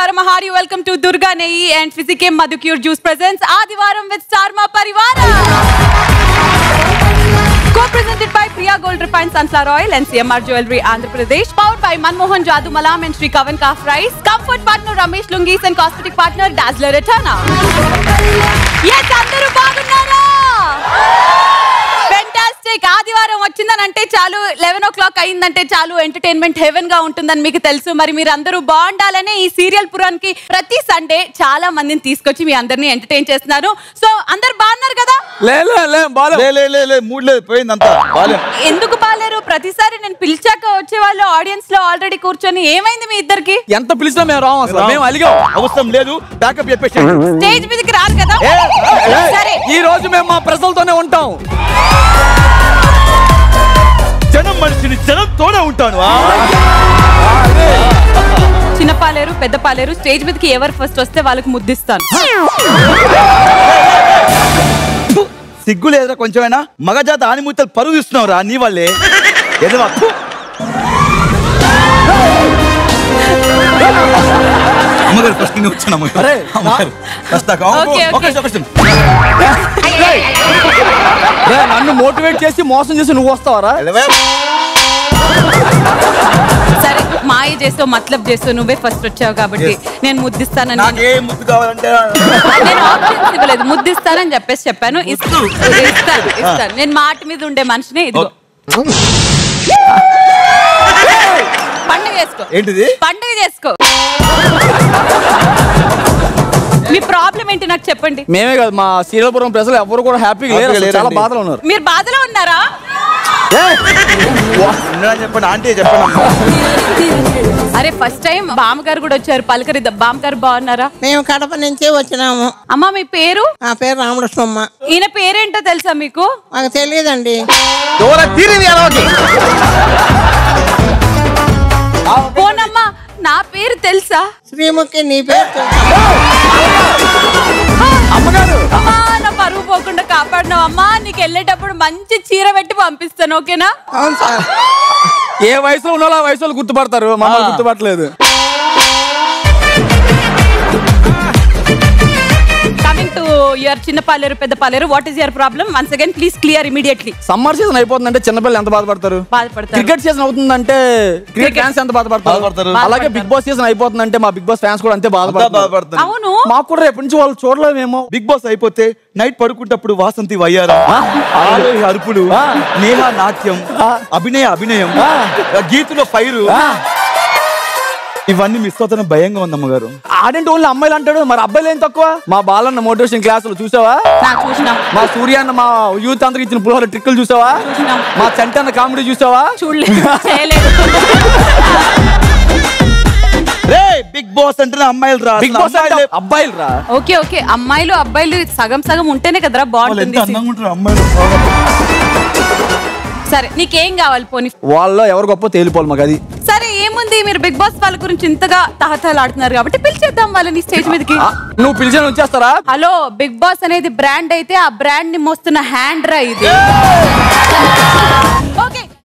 నమస్కారం Harry welcome to Durga నెయ్యి and ఫిజికేం మధుక్యూర్ జ్యూస్ ప్రెజెన్స్ ఆదివారం విత్ స్టార్ మా పరివార Co-presented by Priya Gold Refined Sunflower Oil and CMR Jewelry Andhra Pradesh. Powered by Manmohan Jadu Malam and Sri Kavan Calf Rice. Comfort partner Ramesh Lungis and cosmetic partner Dazzler Etana. Yes, అందరూ బాగున్నారా fantastic ఆదివారం వచ్చిందనంటే చాలు eleven ఓ clock అయిందంటే చాలు entertainment haven గా ఉంటుందని మీకు తెలుసు మరి మీరు అందరూ బాగుండాలనే ఈ సీరియల్ పురానికి ప్రతి సండే చాలా మందిని తీసుకొచ్చి మీ అందరినీ ఎంటర్టైన్ చేస్తున్నారు సో అందరు బాగున్నారు కదా లే లే, లే బాలే లే లే లే లే మూడ్ లేదు పోయింది అంతా బాలే ఎందుకు బాలేరు ప్రతిసారి నేను పిలిచాక వచ్చే వాళ్ళు ఆడియన్స్ లో ఆల్రెడీ కూర్చొని ఏమైంది మీ ఇద్దరికి ఎంత పిలిచినా మేము రాము అసలు మేము అలిగాం అవసరం లేదు బ్యాకప్ చెప్పేసి స్టేజ్ మీదకి రారు కదా సరే ఈ రోజు మేము మా ప్రజలతోనే ఉంటాం జనం మనిషిని జనంతోనే ఉంటాను ఆ? చిన్న పాలేరు పెద్ద పాలేరు స్టేజ్ మీదకి ఎవరు ఫస్ట్ వస్తే వాళ్ళకి ముద్దిస్తాను సిగ్గు లేదురా కొంచెమైనా మగజాత ఆనిమూతలు పరుగు ఇస్తున్నావు రా నీ వాళ్ళే ఎదవా ఫు. అమ్మగారు ఫస్ట్ నేను వచ్చాను అమ్మగారు అరే, అమ్మగారు ఫస్ట్ దాకా ఓకే, ఒక ఓకే. నిమిషం, ఒక నిమిషం. రే, నన్ను మోటివేట్ చేసి మోసం చేసి నువ్వు వస్తావరా ఎలవే. సరే మాయ చేసావు మతలబ్ చేసావు నువ్వే ఫస్ట్ వచ్చావు కాబట్టి Yes. నేను ముద్దిస్తానని నాకు ఏ ముద్దు కావాలంటే నేను ఆప్షన్స్ ఇవ్వలేదు ముద్దిస్తానని చెప్పేసి చెప్పాను ఇస్తూ ఇస్తాను ఇస్తాను నేను మాట మీద ఉండే మనిషిని ఇదిగో పండుగ చేసుకో ఏంటిది పండుగ చేసుకో మీ ప్రాబ్లం ఏంటి నాకు చెప్పండి మేమే కాదు మా శ్రీలపురం ప్రజలు ఎవరు కూడా హ్యాపీగా లేరు హ్యాపీగా అసలు చాలా లేరండి. బాధలు ఉన్నారు మీరు బాధలో ఉన్నారా ఉండని చెప్పండి ఆంటీ చెప్పండి అమ్మా. అరే ఫస్ట్ టైం బామ్మగారు కూడా వచ్చారు పలకరిద్దాం బామ్మగారు బాగున్నారా మేము కడప నుంచి వచ్చినాము అమ్మ మీ పేరు నా పేరు రామకృష్ణమ్మ ఈయన పేరేంటో తెలుసా మీకు మాకు తెలియదండి పోనమ్మా నా పేరు తెలుసా శ్రీముఖి నీ పేరు తెలుసా? అమ్మగారు అమ్మా నా పరువు పోకుండా కాపాడినావు అమ్మా నీకు వెళ్ళేటప్పుడు మంచి చీర పెట్టి పంపిస్తాను ఓకేనా అవును సార్ ఏ వయసులో ఉన్నాలో ఆ వయసులో గుర్తుపడతారు మమ్మల్ని గుర్తుపట్టలేదు కమింగ్ టు యువర్ చిన్న పాలేరు పెద్ద పాలేరు what is your problem once again please clear immediately summer season అయిపోతుందంటే చిన్నపిల్లలు ఎంత బాధపడతారు బాధపడతారు క్రికెట్ సీజన్ అవుతుందంటే క్రికెట్ Cricket- ఫ్యాన్స్ ఎంత బాధపడతారు బాధపడతారు. అలాగే బిగ్ బాస్ సీజన్ అయిపోతుందంటే మా బిగ్ బాస్ ఫ్యాన్స్ కూడా అంతే అంతా బాధపడతారు బాధపడుతుంది అవును మాకు కూడా రేపు నుంచి వాళ్ళు చూడలేమేమో బిగ్ బాస్ అయిపోతే నైట్ పడుకుంటప్పుడు వాసంతి వయ్యారా ఆరోహి అరుపులు ఆ. నేహ నాట్యం ఆ. అభినయ అభినయం ఆ. గీతులో ఫైరు ఇవన్నీ మిస్ అవుతున్న భయంగా ఉంది అమ్మగారు ఆడంటే ఓన్లీ అమ్మాయిలు అంటాడు మరి అబ్బాయిలు ఏం తక్కువ మా బాలన్న మోటివేషన్ క్లాసులు చూసావా నా చూసినాం మా సూర్య అన్న మా యూత్ అందరికి ఇచ్చిన పులిహోర ట్రిక్కులు చూసావా చూసినాం. మా చంటి అన్న కామెడీ చూసావా చూడలేదు చేయలేదు రే బిగ్ బాస్ అంటే అమ్మాయిలు రా బిగ్ బాస్ అంటే అబ్బాయిలు రా ఓకే ఓకే అమ్మాయిలు అబ్బాయిలు సగం సగం ఉంటేనే కదరా వాళ్ళు ఎంత బాగుంటుంది అందంగా ఉంటారు అమ్మాయిలు సరే నీకేం కావాలి పోనీ వాళ్ళలో ఎవరు గొప్ప తేలిపోవాలి మాకు అది సరే ఏముంది మీరు బిగ్ బాస్ వాళ్ళ గురించి ఇంతగా తహతలాడుతున్నారు కాబట్టి పిలిచేద్దాం వాళ్ళని స్టేజ్ మీదకి ఆ, నువ్వు పిలిచిన వచ్చేస్తారా హలో బిగ్ బాస్ అనేది బ్రాండ్ అయితే ఆ బ్రాండ్ ని మోస్తున్న హ్యాండ్ రా ఇది